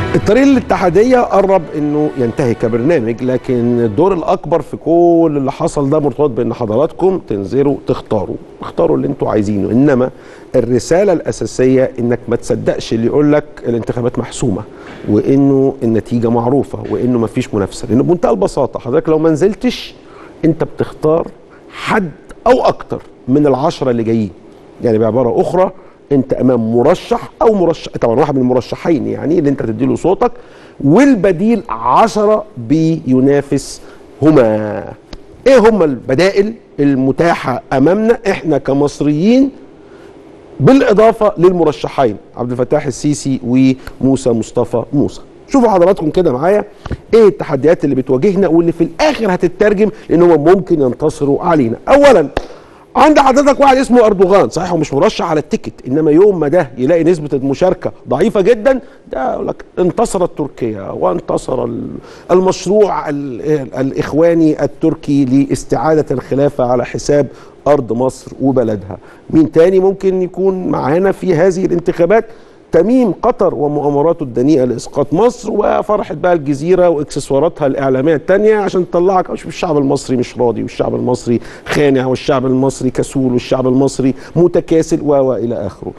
الطريق الاتحادية قرب انه ينتهي كبرنامج لكن الدور الاكبر في كل اللي حصل ده مرتبط بان حضراتكم تنزلوا تختاروا اختاروا اللي انتوا عايزينه انما الرسالة الاساسية انك ما تصدقش اللي يقول لك الانتخابات محسومة وانه النتيجة معروفة وانه ما فيش منافسة لانه بمنتهى البساطة حضرتك لو ما نزلتش انت بتختار حد او اكتر من العشرة اللي جايين يعني بعبارة اخرى انت امام مرشح او مرشح طبعا واحد من المرشحين يعني اللي انت تديله صوتك والبديل عشرة بينافس هما ايه هما البدائل المتاحة امامنا احنا كمصريين بالاضافة للمرشحين عبد الفتاح السيسي وموسى مصطفى موسى شوفوا حضراتكم كده معايا ايه التحديات اللي بتواجهنا واللي في الاخر هتترجم ان هم ممكن ينتصروا علينا اولا عند حضرتك واحد اسمه اردوغان صحيح هو مش مرشح على التيكت انما يوم ما ده يلاقي نسبه المشاركه ضعيفه جدا ده يقول لك انتصرت تركيا وانتصر المشروع الاخواني التركي لاستعاده الخلافه على حساب ارض مصر وبلدها مين تاني ممكن يكون معانا في هذه الانتخابات تميم قطر ومؤامراته الدنيئه لاسقاط مصر وفرحه بقى الجزيره واكسسواراتها الاعلاميه الثانيه عشان تطلعك الشعب المصري مش راضي والشعب المصري خانع والشعب المصري كسول والشعب المصري متكاسل والى اخره